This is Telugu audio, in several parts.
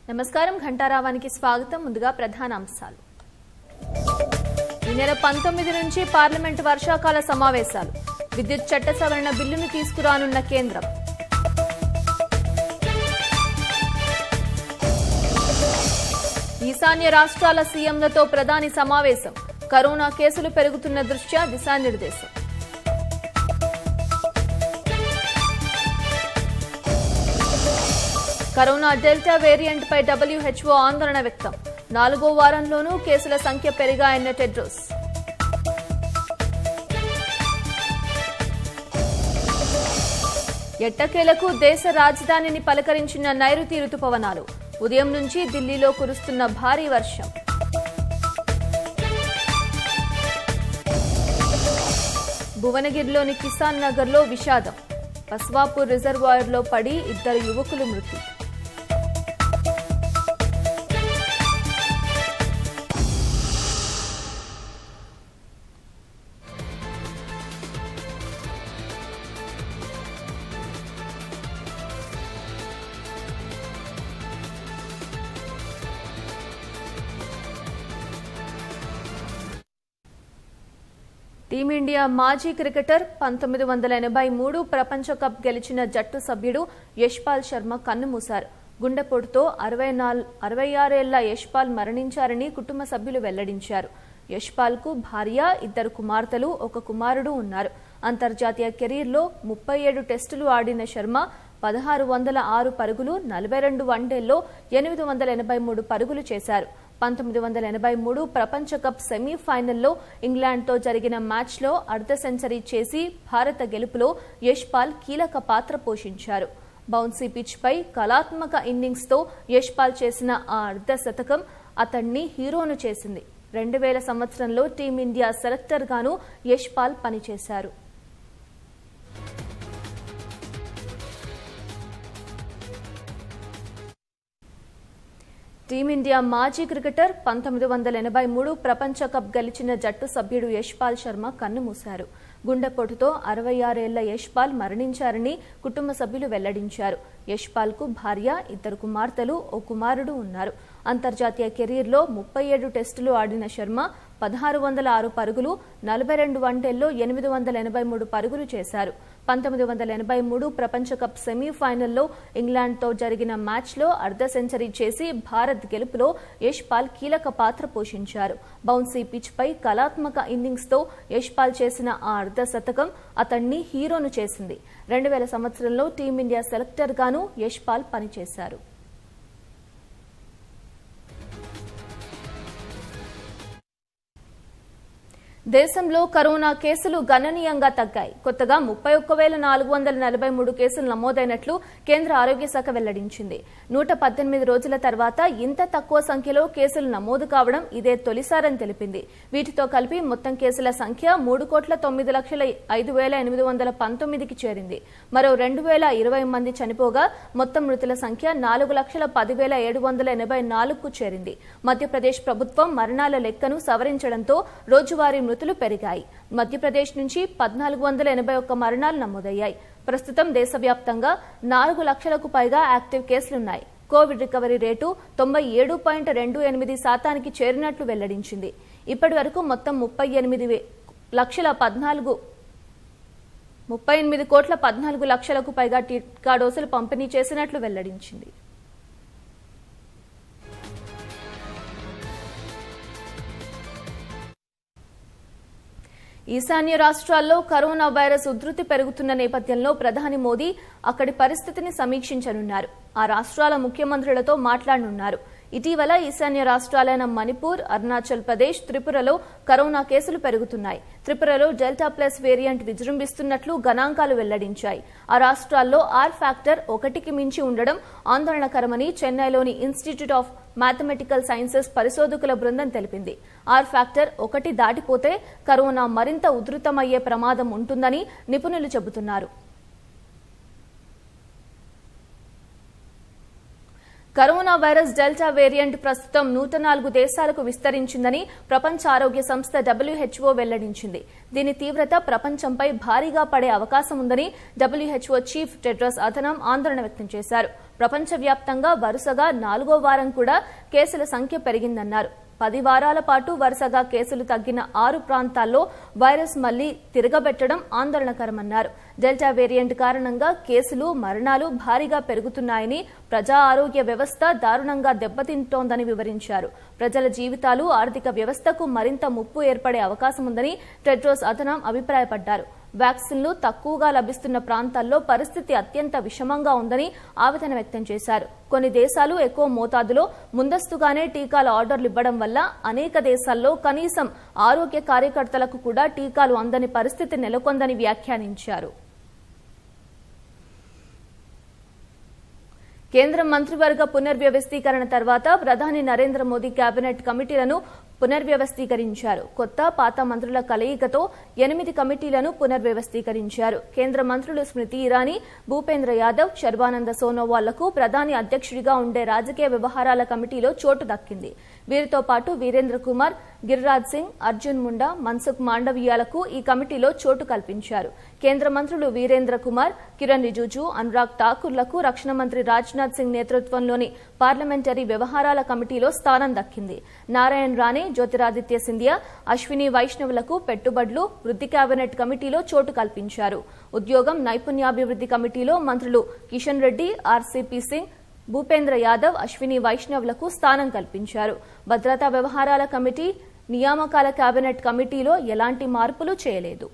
నమస్కారం ఘంటారావానికి స్వాగతం ముందుగా ప్రధాన అంశాలు ఈ నెల పంతొమ్మిది నుంచి పార్లమెంటు వర్షాకాల సమావేశాలు విద్యుత్ చట్ట సవరణ బిల్లును తీసుకురానున్న కేంద్రం ఈశాన్య రాష్ట్రాల సీఎంలతో ప్రధాని సమావేశం కరోనా కేసులు పెరుగుతున్న దృష్ట్యా దిశానిర్దేశం కరోనా డెల్టా వేరియంట్ పై డబ్ల్యూహెచ్ఓ ఆందోళన వ్యక్తం నాలుగో వారంలోనూ కేసుల సంఖ్య పెరిగాయన్న టెడ్రోస్ ఎట్టకేలకు దేశ రాజధానిని పలకరించిన నైరుతి రుతుపవనాలు ఉదయం నుంచి ఢిల్లీలో కురుస్తున్న భారీ వర్షం భువనగిరిలోని కిసాన్ నగర్లో విషాదం బస్వాపూర్ రిజర్వాయర్లో పడి ఇద్దరు యువకులు మృతి టీమిండియా మాజీ క్రికెటర్ పంతొమ్మిది వందల ఎనభై మూడు ప్రపంచ కప్ గెలిచిన జట్టు సభ్యుడు యశ్పాల్ శర్మ కన్నుమూశారు గుండెపోటుతో అరవై నాల్ అరవై ఆరేళ్ల యశ్పాల్ మరణించారని కుటుంబ సభ్యులు వెల్లడించారు యశ్పాల్ కు భార్య ఇద్దరు కుమార్తెలు ఒక కుమారుడు ఉన్నారు అంతర్జాతీయ కెరీర్లో ముప్పై ఏడు టెస్టులు ఆడిన శర్మ పదహారు వందల ఆరు పరుగులు నలభై రెండు వన్డేల్లో ఎనిమిది వందల ఎనభై మూడు పరుగులు చేశారు పంతొమ్మిది వందల ఎనభై మూడు ప్రపంచ కప్ సెమీఫైనల్లో ఇంగ్లాండ్తో జరిగిన మ్యాచ్లో అర్ధ సెంచరీ చేసి భారత గెలుపులో యశ్పాల్ కీలక పాత్ర పోషించారు బౌన్సీ పిచ్పై కళాత్మక ఇన్నింగ్స్తో యశ్పాల్ చేసిన ఆ అర్ధ శతకం అతన్ని హీరోను చేసింది రెండు వేల సంవత్సరంలో టీమిండియా సెలెక్టర్గాను యశ్పాల్ పనిచేశారు టీమిండియా మాజీ క్రికెటర్ పంతొమ్మిది వందల ఎనభై మూడు ప్రపంచ కప్ గెలిచిన జట్టు సభ్యుడు యశ్పాల్ శర్మ కన్నుమూశారు గుండెపోటుతో అరవై ఆరేళ్ల యశ్పాల్ మరణించారని కుటుంబ సభ్యులు వెల్లడించారు యశ్పాల్ కు భార్య ఇద్దరు కుమార్తెలు ఓ కుమారుడు ఉన్నారు అంతర్జాతీయ కెరీర్లో ముప్పై ఏడు టెస్టులు ఆడిన శర్మ పదహారు వందల ఆరు పరుగులు నలభై రెండు వన్డేల్లో ఎనిమిది వందల ఎనభై మూడు పరుగులు చేశారు పంతొమ్మిది వందల ఎనభై మూడు ప్రపంచ కప్ సెమీఫైనల్లో ఇంగ్లాండ్తో జరిగిన మ్యాచ్లో అర్ధ సెంచరీ చేసి భారత్ గెలుపులో యశ్పాల్ కీలక పాత్ర పోషించారు బౌన్సీ పిచ్పై కళాత్మక ఇన్నింగ్స్తో యశ్పాల్ చేసిన ఆ అర్ధ శతకం అతన్ని హీరోను చేసింది రెండు వేల సంవత్సరంలో టీమిండియా సెలెక్టర్గాను యశ్పాల్ పనిచేశారు దేశంలో కరోనా కేసులు గణనీయంగా తగ్గాయి కొత్తగా ముప్పై ఒక్క వేల నాలుగు వందల నలభై మూడు కేసులు నమోదైనట్లు కేంద్ర ఆరోగ్య శాఖ వెల్లడించింది నూట పద్దెనిమిది రోజుల తర్వాత ఇంత తక్కువ సంఖ్యలో కేసులు నమోదు కావడం ఇదే తొలిసారని తెలిపింది వీటితో కలిపి మొత్తం కేసుల సంఖ్య మూడు కోట్ల తొమ్మిది లక్షల ఐదు వేల ఎనిమిది వందల పంతొమ్మిదికి చేరింది మరో రెండు వేల ఇరవై మంది చనిపోగా మొత్తం మృతుల సంఖ్య నాలుగు లక్షల పదివేల ఏడు వందల ఎనభై నాలుగుకు చేరింది మధ్యప్రదేశ్ ప్రభుత్వం మరణాల లెక్కను సవరించడంతో రోజువారీ మృతులు పెరిగాయి మధ్యప్రదేశ్ నుంచి పద్నాలుగు వందల ఎనభై ఒక్క మరణాలు నమోదయ్యాయి ప్రస్తుతం దేశవ్యాప్తంగా నాలుగు లక్షలకు పైగా యాక్టివ్ కేసులున్నాయి కోవిడ్ రికవరీ రేటు తొంభై ఏడు పాయింట్ రెండు ఎనిమిది శాతానికి చేరినట్లు వెల్లడించింది ఇప్పటి వరకు మొత్తం ముప్పై ఎనిమిది వే- లక్షల పద్నాలుగు ముప్పై ఎనిమిది కోట్ల పద్నాలుగు లక్షలకు పైగా టీకా డోసులు పంపిణీ చేసినట్లు వెల్లడించింది ఈశాన్య రాష్ట్రాల్లో కరోనా వైరస్ ఉధృతి పెరుగుతున్న నేపథ్యంలో ప్రధాని మోదీ అక్కడి పరిస్థితిని సమీక్షించనున్నారు ఆ రాష్ట్రాల ముఖ్యమంత్రులతో మాట్లాడనున్నారు ఇటీవల ఈశాన్య రాష్ట్రాలైన మణిపూర్ అరుణాచల్ ప్రదేశ్ త్రిపురలో కరోనా కేసులు పెరుగుతున్నాయి త్రిపురలో డెల్టా ప్లస్ వేరియంట్ విజృంభిస్తున్నట్లు గణాంకాలు వెల్లడించాయి ఆ రాష్ట్రాల్లో ఆర్ ఫ్యాక్టర్ ఒకటికి మించి ఉండడం ఆందోళనకరమని చెన్నైలోని ఇన్స్టిట్యూట్ ఆఫ్ మ్యాథమెటికల్ సైన్సెస్ పరిశోధకుల బృందం తెలిపింది ఆర్ ఫ్యాక్టర్ ఒకటి దాటిపోతే కరోనా మరింత ఉధృతమయ్యే ప్రమాదం ఉంటుందని నిపుణులు చెబుతున్నారు కరోనా వైరస్ డెల్టా వేరియంట్ ప్రస్తుతం నూట నాలుగు దేశాలకు విస్తరించిందని ప్రపంచ ఆరోగ్య సంస్థ డబ్ల్యూహెచ్ఓ వెల్లడించింది దీని తీవ్రత ప్రపంచంపై భారీగా పడే అవకాశం ఉందని డబ్ల్యూహెచ్ఓ చీఫ్ టెడ్రస్ అధనం ఆందోళన వ్యక్తం చేశారు ప్రపంచవ్యాప్తంగా వరుసగా నాలుగో వారం కూడా కేసుల సంఖ్య పెరిగిందన్నారు పది వారాల పాటు వరుసగా కేసులు తగ్గిన ఆరు ప్రాంతాల్లో వైరస్ మళ్లీ తిరగబెట్టడం ఆందోళనకరమన్నారు డెల్టా వేరియంట్ కారణంగా కేసులు మరణాలు భారీగా పెరుగుతున్నాయని ప్రజా ఆరోగ్య వ్యవస్థ దారుణంగా దెబ్బతింటోందని వివరించారు ప్రజల జీవితాలు ఆర్థిక వ్యవస్థకు మరింత ముప్పు ఏర్పడే అవకాశం ఉందని టెడ్రోస్ అధనం అభిప్రాయపడ్డారు వ్యాక్సిన్లు తక్కువగా లభిస్తున్న ప్రాంతాల్లో పరిస్థితి అత్యంత విషమంగా ఉందని ఆవేదన వ్యక్తం చేశారు కొన్ని దేశాలు ఎక్కువ మోతాదులో ముందస్తుగానే టీకాల ఆర్డర్లు ఇవ్వడం వల్ల అనేక దేశాల్లో కనీసం ఆరోగ్య కార్యకర్తలకు కూడా టీకాలు అందని పరిస్థితి నెలకొందని వ్యాఖ్యానించారు కేంద్ర మంత్రివర్గ పునర్వ్యవస్థీకరణ తర్వాత ప్రధాని నరేంద్ర మోదీ కేబినెట్ కమిటీలను పునర్వ్యవస్థీకరించారు కొత్త పాత మంత్రుల కలయికతో ఎనిమిది కమిటీలను పునర్వ్యవస్థీకరించారు కేంద్ర మంత్రులు స్మృతి ఇరానీ భూపేంద్ర యాదవ్ శర్వానంద సోనోవాళ్లకు ప్రధాని అధ్యక్షుడిగా ఉండే రాజకీయ వ్యవహారాల కమిటీలో చోటు దక్కింది వీరితో పాటు వీరేంద్ర కుమార్ గిరిరాజ్ సింగ్ అర్జున్ ముండా మన్సుఖ్ మాండవీయాలకు ఈ కమిటీలో చోటు కల్పించారు కేంద్ర మంత్రులు వీరేంద్ర కుమార్ కిరణ్ రిజిజు అనురాగ్ ఠాకూర్లకు రక్షణ మంత్రి రాజ్నాథ్ సింగ్ నేతృత్వంలోని పార్లమెంటరీ వ్యవహారాల కమిటీలో స్థానం దక్కింది నారాయణ్ రాణే జ్యోతిరాదిత్య సింధియా అశ్విని వైష్ణవులకు పెట్టుబడులు వృద్ధి కేబినెట్ కమిటీలో చోటు కల్పించారు ఉద్యోగం నైపుణ్యాభివృద్ధి కమిటీలో మంత్రులు కిషన్ రెడ్డి ఆర్సీపీ సింగ్ భూపేంద్ర యాదవ్ అశ్విని వైష్ణవ్లకు స్థానం కల్పించారు భద్రతా వ్యవహారాల కమిటీ నియామకాల కేబినెట్ కమిటీలో ఎలాంటి మార్పులు చేయలేదు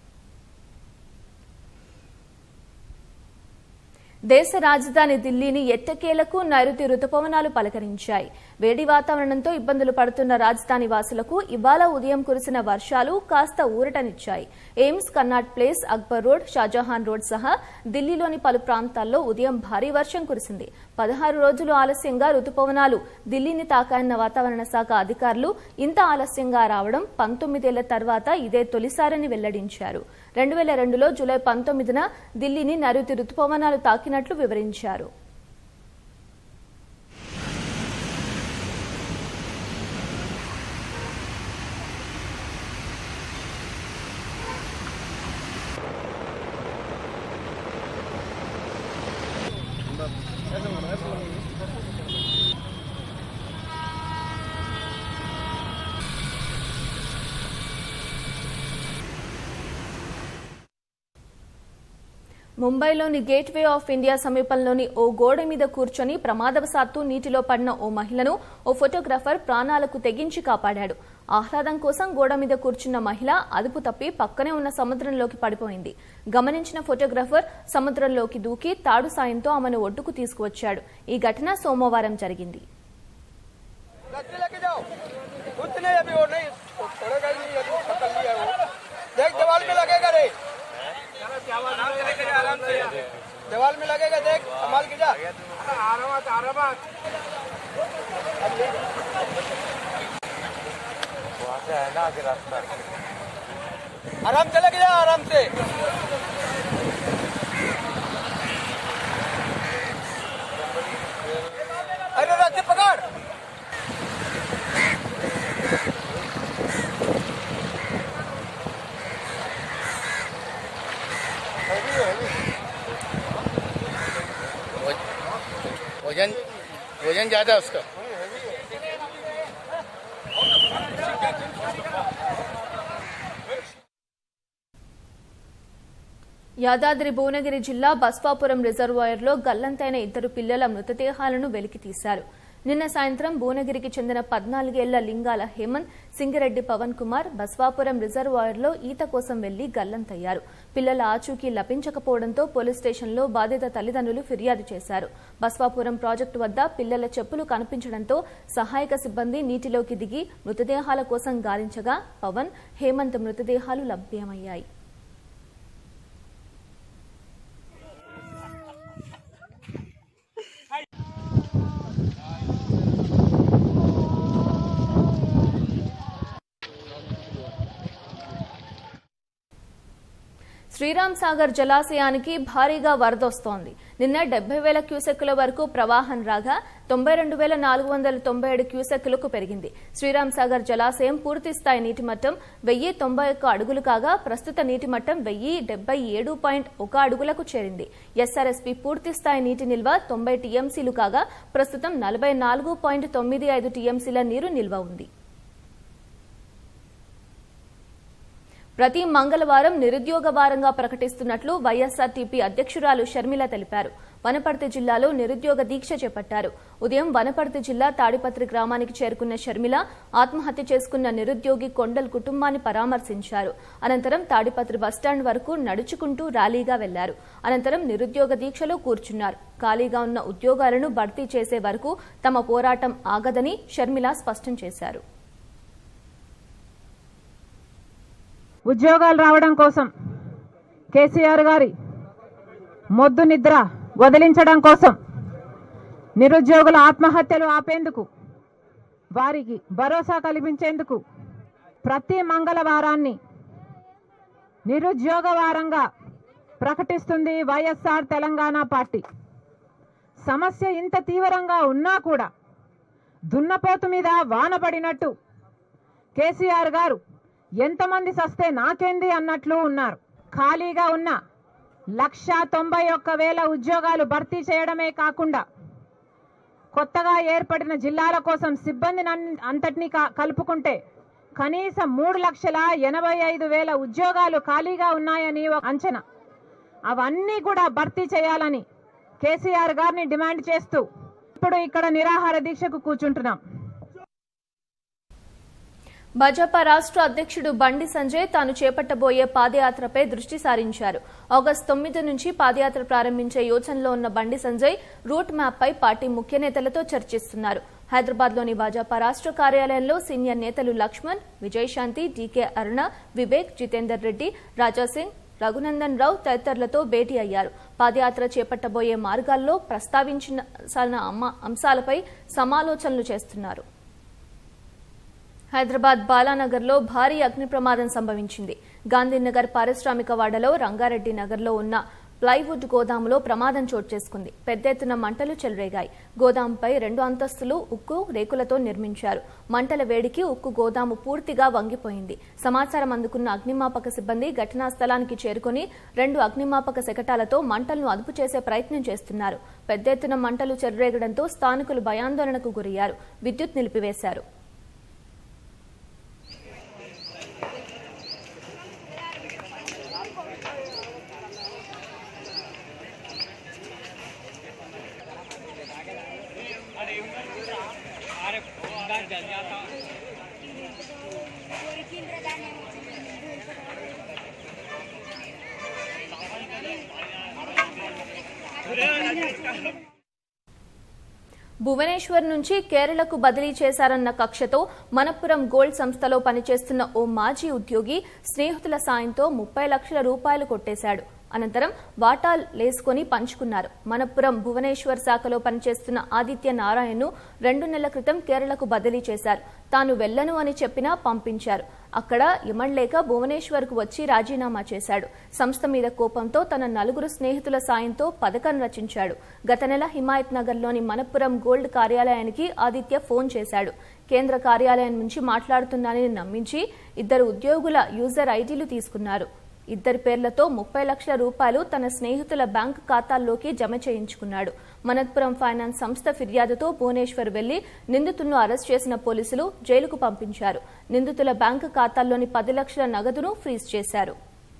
దేశ రాజధాని దిల్లీని ఎట్టకేలకు నైరుతి రుతుపవనాలు పలకరించాయి వేడి వాతావరణంతో ఇబ్బందులు పడుతున్న రాజధాని వాసులకు ఇవాళ ఉదయం కురిసిన వర్షాలు కాస్త ఊరటనిచ్చాయి AIIMS Connaught Place Akbar road Shahjahan road సహా దిల్లీలోని పలు ప్రాంతాల్లో ఉదయం భారీ వర్షం కురిసింది పదహారు రోజులు ఆలస్యంగా రుతుపవనాలు దిల్లీని తాకాయన్న వాతావరణ శాఖ అధికారులు ఇంత ఆలస్యంగా రావడం పంతొమ్మిదేళ్ల తర్వాత ఇదే తొలిసారని వెల్లడించారు రెండు వేల రెండులో జూలై పంతొమ్మిదిన దిల్లీని నైరుతి రుతుపవనాలు తాకినట్లు వివరించారు ముంబైలోని గేట్వే ఆఫ్ ఇండియా సమీపంలోని ఓ గోడ మీద కూర్చొని ప్రమాదవశాత్తు నీటిలో పడిన ఓ మహిళను ఓ ఫోటోగ్రాఫర్ ప్రాణాలకు తెగించి కాపాడాడు ఆహ్లాదం కోసం గోడ మీద కూర్చున్న మహిళ అదుపు తప్పి పక్కనే ఉన్న సముద్రంలోకి పడిపోయింది గమనించిన ఫోటోగ్రాఫర్ సముద్రంలోకి దూకి తాడు సాయంతో ఆమెను ఒడ్డుకు తీసుకువచ్చాడు ఈ ఘటన సోమవారం జరిగింది रस्सी लेके जाओ कुछ नहीं अभी वो नहीं पड़ेगा ही नहीं अभी पकड़ लिया वो देख दीवार में लगेगा रे दीवार में लगेगा देख संभाल के जा आरामत आरामत आराम से लेके जा आराम से अरे रस्सी पकड़ वजन वजन ज्यादा है उसका యాదాద్రి భువనగిరి జిల్లా బస్వాపురం రిజర్వాయర్లో గల్లంతైన ఇద్దరు పిల్లల మృతదేహాలను వెలికి తీశారు నిన్న సాయంత్రం భువనగిరికి చెందిన పద్నాలుగేళ్ల లింగాల హేమంత్ సింగిరెడ్డి పవన్ కుమార్ బస్వాపురం రిజర్వాయర్లో ఈత కోసం వెళ్లి గల్లంతయ్యారు పిల్లల ఆచూకీ లభించకపోవడంతో పోలీస్ స్టేషన్లో బాధిత తల్లిదండ్రులు ఫిర్యాదు చేశారు బస్వాపురం ప్రాజెక్టు వద్ద పిల్లల చెప్పులు కనిపించడంతో సహాయక సిబ్బంది నీటిలోకి దిగి మృతదేహాల కోసం గాలించగా పవన్ హేమంత్ మృతదేహాలు లభ్యమయ్యాయి శ్రీరామ్ సాగర్ జలాశయానికి భారీగా వరదొస్తోంది నిన్న డెబ్బై వేల క్యూసెక్కుల వరకు ప్రవాహం రాగా తొంభై రెండు వేల నాలుగు వందల తొంభై ఏడు క్యూసెక్కులకు పెరిగింది శ్రీరామ్ సాగర్ జలాశయం పూర్తి స్థాయి నీటి మట్టం వెయ్యి తొంభై ఒక్క అడుగులు కాగా ప్రస్తుత నీటి మట్టం వెయ్యి డెబ్బై ఏడు పాయింట్ ఒక అడుగులకు చేరింది ఎస్ఆర్ఎస్పీ పూర్తి స్థాయి నీటి నిల్వ తొంభై టీఎంసీలు కాగా ప్రస్తుతం నలభై నాలుగు పాయింట్ తొమ్మిది ఐదు టీఎంసీల నీరు నిల్వ ఉంది ప్రతి మంగళవారం నిరుద్యోగ వారంగా ప్రకటిస్తున్నట్లు వైఎస్ఆర్టీపీ అధ్యక్షురాలు షర్మిల తెలిపారు వనపర్తి జిల్లాలో నిరుద్యోగ దీక్ష చేపట్టారు ఉదయం వనపర్తి జిల్లా తాడిపత్రి గ్రామానికి చేరుకున్న షర్మిల ఆత్మహత్య చేసుకున్న నిరుద్యోగి కొండల్ కుటుంబాన్ని పరామర్శించారు అనంతరం తాడిపత్రి బస్టాండ్ వరకు నడుచుకుంటూ ర్యాలీగా వెళ్లారు అనంతరం నిరుద్యోగ దీక్షలో కూర్చున్నారు ఖాళీగా ఉన్న ఉద్యోగాలను భర్తీ చేసే వరకు తమ పోరాటం ఆగదని షర్మిల స్పష్టం చేశారు ఉద్యోగాలు రావడం కోసం కేసీఆర్ గారి మొద్దు నిద్ర వదిలించడం కోసం నిరుద్యోగుల ఆత్మహత్యలు ఆపేందుకు వారికి భరోసా కల్పించేందుకు ప్రతి మంగళవారాన్ని నిరుద్యోగ వారంగా ప్రకటిస్తుంది వైఎస్ఆర్ తెలంగాణ పార్టీ సమస్య ఇంత తీవ్రంగా ఉన్నా కూడా దున్నపోతు మీద వాన పడినట్టు కేసీఆర్ గారు ఎంతమంది సస్తే నాకేంది అన్నట్లు ఉన్నారు ఖాళీగా ఉన్న లక్ష తొంభై ఒక్క వేల ఉద్యోగాలు భర్తీ చేయడమే కాకుండా కొత్తగా ఏర్పడిన జిల్లాల కోసం సిబ్బందిని అన్- అంతటినీ క- కలుపుకుంటే కనీసం మూడు లక్షల ఎనభై ఐదు వేల ఉద్యోగాలు ఖాళీగా ఉన్నాయని ఒక అంచనా అవన్నీ కూడా భర్తీ చేయాలని కేసీఆర్ గారిని డిమాండ్ చేస్తూ ఇప్పుడు ఇక్కడ నిరాహార దీక్షకు కూర్చుంటున్నాం భాజపా రాష్ట్ర అధ్యక్షుడు బండి సంజయ్ తాను చేపట్టబోయే పాదయాత్రపై దృష్టి సారించారు ఆగస్టు తొమ్మిది నుంచి పాదయాత్ర ప్రారంభించే యోచనలో ఉన్న బండి సంజయ్ రూట్ మ్యాప్పై పార్టీ ముఖ్య నేతలతో చర్చిస్తున్నారు హైదరాబాద్లోని భాజపా రాష్ట్ర కార్యాలయంలో సీనియర్ నేతలు లక్ష్మణ్ విజయశాంతి డీకే అరుణ వివేక్ జితేందర్ రెడ్డి రాజాసింగ్ రఘునందన్ రావు తదితరులతో భేటీ అయ్యారు పాదయాత్ర చేపట్టబోయే మార్గాల్లో ప్రస్తావించిన అమ్మ- అంశాలపై సమాలోచనలు చేస్తున్నారు హైదరాబాద్ బాలానగర్లో భారీ అగ్ని ప్రమాదం సంభవించింది గాంధీనగర్ పారిశ్రామిక వాడలో రంగారెడ్డి నగర్లో ఉన్న ప్లైవుడ్ గోదాములో ప్రమాదం చోటు చేసుకుంది పెద్ద ఎత్తున మంటలు చెలరేగాయి గోదాంపై రెండు అంతస్తులు ఉక్కు రేకులతో నిర్మించారు మంటల వేడికి ఉక్కు గోదాము పూర్తిగా వంగిపోయింది సమాచారం అందుకున్న అగ్నిమాపక సిబ్బంది ఘటనా స్థలానికి చేరుకుని రెండు అగ్నిమాపక శకటాలతో మంటలను అదుపు చేసే ప్రయత్నం చేస్తున్నారు పెద్ద ఎత్తున మంటలు చెలరేగడంతో స్థానికులు భయాందోళనకు గురయ్యారు విద్యుత్ నిలిపివేశారు భువనేశ్వర్ నుంచి కేరళకు బదిలీ చేశారన్న కక్షతో మనప్పురం గోల్డ్ సంస్థలో పనిచేస్తున్న ఓ మాజీ ఉద్యోగి స్నేహితుల సాయంతో ముప్పై లక్షల రూపాయలు కొట్టేశాడు అనంతరం వాటాలు లేసుకొని పంచుకున్నారు మనప్పురం భువనేశ్వర్ శాఖలో పనిచేస్తున్న ఆదిత్య నారాయణను రెండు నెలల క్రితం కేరళకు బదిలీ చేశారు తాను వెళ్లను అని చెప్పినా పంపించారు అక్కడ ఇమడలేక భువనేశ్వర్కు వచ్చి రాజీనామా చేశాడు సంస్థ మీద కోపంతో తన నలుగురు స్నేహితుల సాయంతో పథకం రచించాడు గత నెల హిమాయత్ నగర్లోని మనప్పురం గోల్డ్ కార్యాలయానికి ఆదిత్య ఫోన్ చేశాడు కేంద్ర కార్యాలయం నుంచి మాట్లాడుతున్నానని నమ్మించి ఇద్దరు ఉద్యోగుల యూజర్ ఐడీలు తీసుకున్నారు ఇద్దరి పేర్లతో ముప్పై లక్షల రూపాయలు తన స్నేహితుల బ్యాంకు ఖాతాల్లోకి జమ చేయించుకున్నాడు మనత్పురం ఫైనాన్స్ సంస్థ ఫిర్యాదుతో భువనేశ్వర్ వెళ్లి నిందితులను అరెస్ట్ చేసిన పోలీసులు జైలుకు పంపించారు నిందితుల బ్యాంకు ఖాతాల్లోని పది లక్షల నగదును ఫ్రీజ్ చేశారు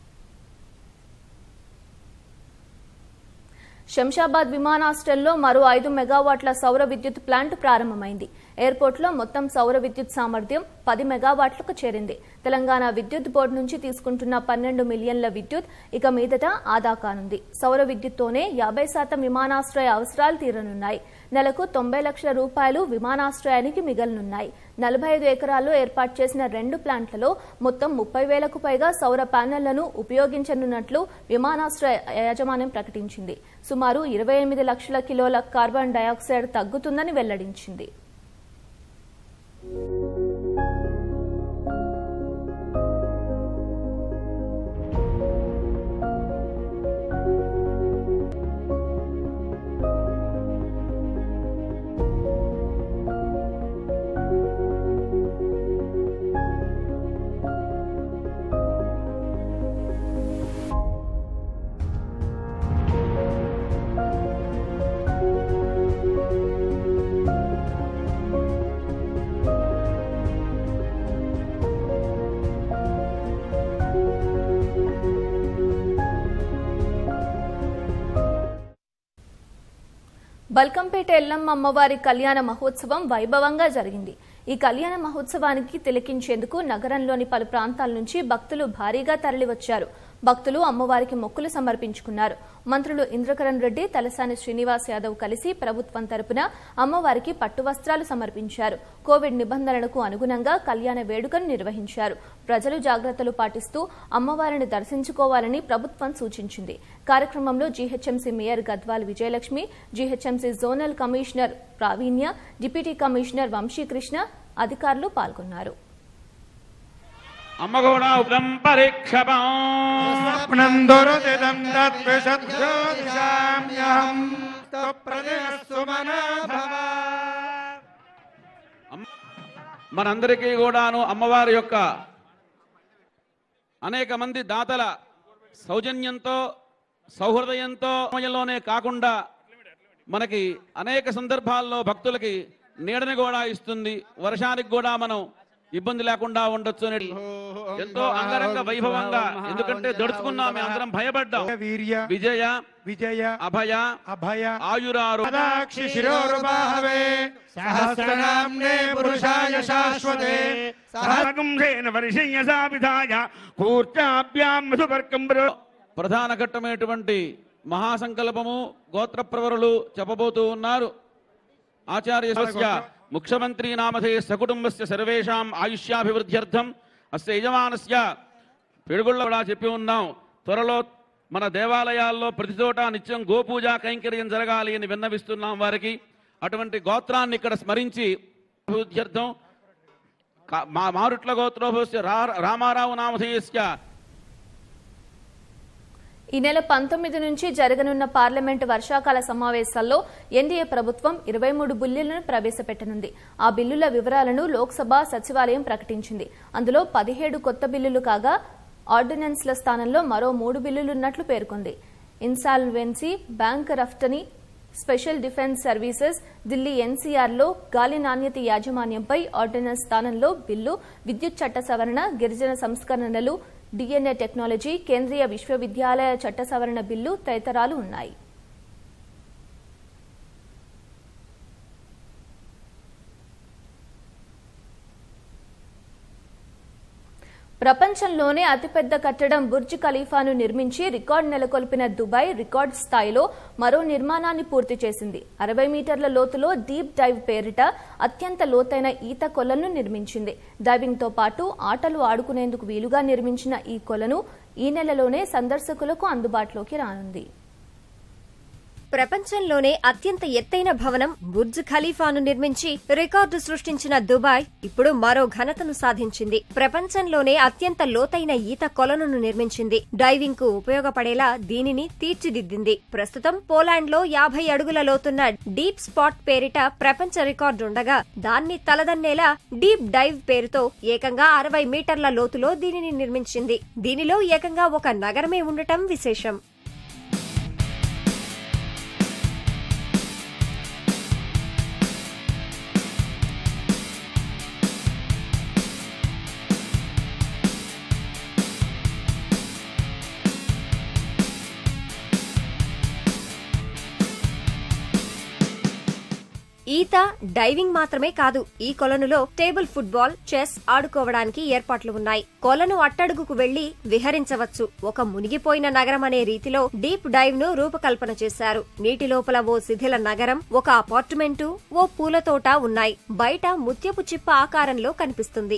శంషాబాద్ విమానాశ్రయంలో మరో ఐదు మెగావాట్ల సౌర విద్యుత్ ప్లాంట్ ప్రారంభమైంది ఎయిర్పోర్ట్లో మొత్తం సౌర విద్యుత్ సామర్థ్యం పది మెగావాట్లకు చేరింది తెలంగాణ విద్యుత్ బోర్డు నుంచి తీసుకుంటున్న పన్నెండు మిలియన్ల విద్యుత్ ఇక మీదట ఆదా కానుంది సౌర విద్యుత్తోనే యాభై శాతం విమానాశ్రయ అవసరాలు తీరనున్నాయి నెలకు తొంభై లక్షల రూపాయలు విమానాశ్రయానికి మిగలనున్నాయి నలభై ఐదు ఎకరాల్లో ఏర్పాటు చేసిన రెండు ప్లాంట్లలో మొత్తం ముప్పై వేలకు పైగా సౌర ప్యానెళ్లను ఉపయోగించనున్నట్లు విమానాశ్రయ యాజమాన్యం ప్రకటించింది సుమారు ఇరవై ఎనిమిది లక్షల కిలోల కార్బన్ డయాక్సైడ్ తగ్గుతుందని వెల్లడించింది బల్కంపేట ఎల్లమ్మ అమ్మవారి కళ్యాణ మహోత్సవం వైభవంగా జరిగింది ఈ కళ్యాణ మహోత్సవానికి తిలకించేందుకు నగరంలోని పలు ప్రాంతాల నుంచి భక్తులు భారీగా తరలివచ్చారు భక్తులు అమ్మవారికి మొక్కులు సమర్పించుకున్నారు మంత్రులు ఇంద్రకరణ్ రెడ్డి తలసాని శ్రీనివాస్ యాదవ్ కలిసి ప్రభుత్వం తరపున అమ్మవారికి పట్టు వస్త్రాలు సమర్పించారు కోవిడ్ నిబంధనలకు అనుగుణంగా కళ్యాణ వేడుకను నిర్వహించారు ప్రజలు జాగ్రత్తలు పాటిస్తూ అమ్మవారిని దర్శించుకోవాలని ప్రభుత్వం సూచించింది కార్యక్రమంలో GHMC mayor Gadwal Vijayalakshmi GHMC zonal commissioner Pravinya deputy commissioner Vamsi Krishna అధికారులు పాల్గొన్నారు అమ్మగుణం పరీక్షపం స్వప్నం దురుదిదం తత్విషద్యోతిషామ్యహం ప్రజస్సు మనోభవ మనందరికీ కూడాను అమ్మవారి యొక్క అనేక మంది దాతల సౌజన్యంతో సౌహృదయంతో సమయంలోనే కాకుండా మనకి అనేక సందర్భాల్లో భక్తులకి నీడని కూడా ఇస్తుంది వర్షానికి కూడా మనం ఇబ్బంది లేకుండా ఉండొచ్చు అని ఎంతో అంగరంగ వైభవంగా ఎందుకంటే దడుచుకున్నాం మేము అందరం భయపడ్డాం వీర్య విజయ విజయ అభయ అభయ ఆయురారు పదాక్షి శిరోరుబాహవే సహస్రనామ్నే పురుషాయ శాశ్వతే సహకుంసేన వర్షయ్యసా విధాయ కూర్చాభ్యాం మధుపర్కం ప్రధాన ఘట్టమైనటువంటి మహాసంకల్పము గోత్రప్రవరులు చెప్పబోతూ ఉన్నారు ఆచార్య స్వస్య ముఖ్యమంత్రి నామధే సకుటుంబస్య సర్వేషాం ఆయుష్యాభివృద్ధ్యర్థం అస్య యజమానస్య పిడుగుళ్ళ కూడా చెప్పి ఉన్నాం త్వరలో మన దేవాలయాల్లో ప్రతి చోట నిత్యం గోపూజ కైంకర్యం జరగాలి అని విన్నవిస్తున్నాం వారికి అటువంటి గోత్రాన్ని ఇక్కడ స్మరించి అభివృద్ధ్యర్థం కా- మా మారుట్ల గోత్రోభస్య రా- రామారావు నామధేయస్య ఈ నెల పంతొమ్మిది నుంచి జరగనున్న పార్లమెంటు వర్షాకాల సమావేశాల్లో ఎన్డీఏ ప్రభుత్వం ఇరవై మూడు బిల్లులను ప్రవేశపెట్టనుంది ఆ బిల్లుల వివరాలను లోక్సభ సచివాలయం ప్రకటించింది అందులో పదిహేడు కొత్త బిల్లులు కాగా ఆర్డినెన్స్ల స్థానంలో మరో మూడు బిల్లులున్నట్లు పేర్కొంది insolvency bankruptcy special defence services Delhi ఎన్సీఆర్లో గాలి నాణ్యత యాజమాన్యంపై ఆర్డినెన్స్ స్థానంలో బిల్లు విద్యుత్ చట్ట సవరణ గిరిజన సంస్కరణలు డిఎన్ఏ టెక్నాలజీ కేంద్రీయ విశ్వవిద్యాలయ చట్ట సవరణ బిల్లు తదితరాలు ఉన్నాయి ప్రపంచంలోనే అతిపెద్ద కట్టడం బుర్జ్ ఖలీఫాను నిర్మించి రికార్డు నెలకొల్పిన దుబాయ్ రికార్డ్ స్థాయిలో మరో నిర్మాణాన్ని పూర్తి చేసింది అరవై మీటర్ల లోతులో డీప్ డైవ్ పేరిట అత్యంత లోతైన ఈత కొలను నిర్మించింది డైవింగ్తో పాటు ఆటలు ఆడుకునేందుకు వీలుగా నిర్మించిన ఈ కొలను ఈ నెలలోనే సందర్శకులకు అందుబాటులోకి రానుంది ప్రపంచంలోనే అత్యంత ఎత్తైన భవనం బుర్జ్ ఖలీఫాను నిర్మించి రికార్డు సృష్టించిన దుబాయ్ ఇప్పుడు మరో ఘనతను సాధించింది ప్రపంచంలోనే అత్యంత లోతైన ఈత కొలనును నిర్మించింది డైవింగ్ కు ఉపయోగపడేలా దీనిని తీర్చిదిద్దింది ప్రస్తుతం పోలాండ్ లో యాభై అడుగుల లోతున్న డీప్ స్పాట్ పేరిట ప్రపంచ రికార్డుండగా దాన్ని తలదన్నేలా డీప్ డైవ్ పేరుతో ఏకంగా అరవై మీటర్ల లోతులో దీనిని నిర్మించింది దీనిలో ఏకంగా ఒక నగరమే ఉండటం విశేషం ఈత డైవింగ్ మాత్రమే కాదు ఈ కొలనులో టేబుల్ ఫుట్బాల్ చెస్ ఆడుకోవడానికి ఏర్పాట్లు ఉన్నాయి కొలను అట్టడుగుకు వెళ్లి విహరించవచ్చు ఒక మునిగిపోయిన నగరం అనే రీతిలో డీప్ డైవ్ ను రూపకల్పన చేశారు నీటి లోపల ఓ శిథిల నగరం ఒక అపార్ట్మెంటు ఓ పూల తోట ఉన్నాయి బయట ముత్యపు చిప్ప ఆకారంలో కనిపిస్తుంది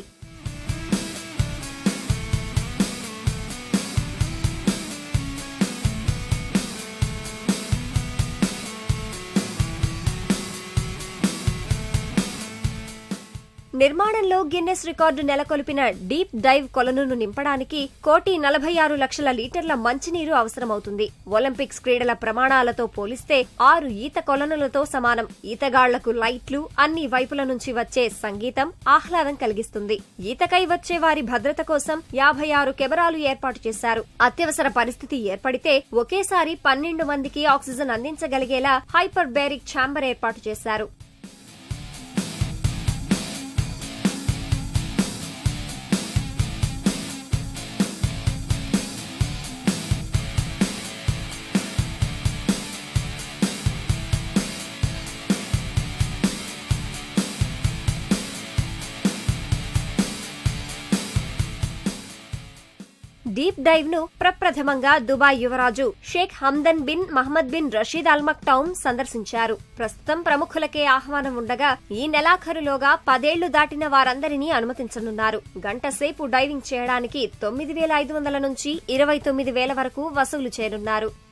నిర్మాణంలో గిన్నెస్ రికార్డు నెలకొల్పిన డీప్ డైవ్ కొలనును నింపడానికి కోటి నలభై ఆరు లక్షల లీటర్ల మంచినీరు అవసరమవుతుంది ఒలింపిక్స్ క్రీడల ప్రమాణాలతో పోలిస్తే ఆరు ఈత కొలనులతో సమానం ఈతగాళ్లకు లైట్లు అన్ని వైపుల నుంచి వచ్చే సంగీతం ఆహ్లాదం కలిగిస్తుంది ఈతకై వచ్చే వారి భద్రత కోసం యాభై ఆరు కెమెరాలు ఏర్పాటు చేశారు అత్యవసర పరిస్థితి ఏర్పడితే ఒకేసారి పన్నెండు మందికి ఆక్సిజన్ అందించగలిగేలా హైపర్ బేరిక్ ఛాంబర్ ఏర్పాటు చేశారు డీప్ డైవ్ ను ప్రప్రథమంగా దుబాయ్ యువరాజు Sheikh Hamdan bin Mohammed bin Rashid Al Maktoum సందర్శించారు ప్రస్తుతం ప్రముఖులకే ఆహ్వానం ఉండగా ఈ నెలాఖరులోగా పదేళ్లు దాటిన వారందరినీ అనుమతించనున్నారు గంట సేపు డైవింగ్ చేయడానికి తొమ్మిది వేల ఐదు వందల నుంచి ఇరవై తొమ్మిది వేల వరకు వసూలు చేయనున్నారు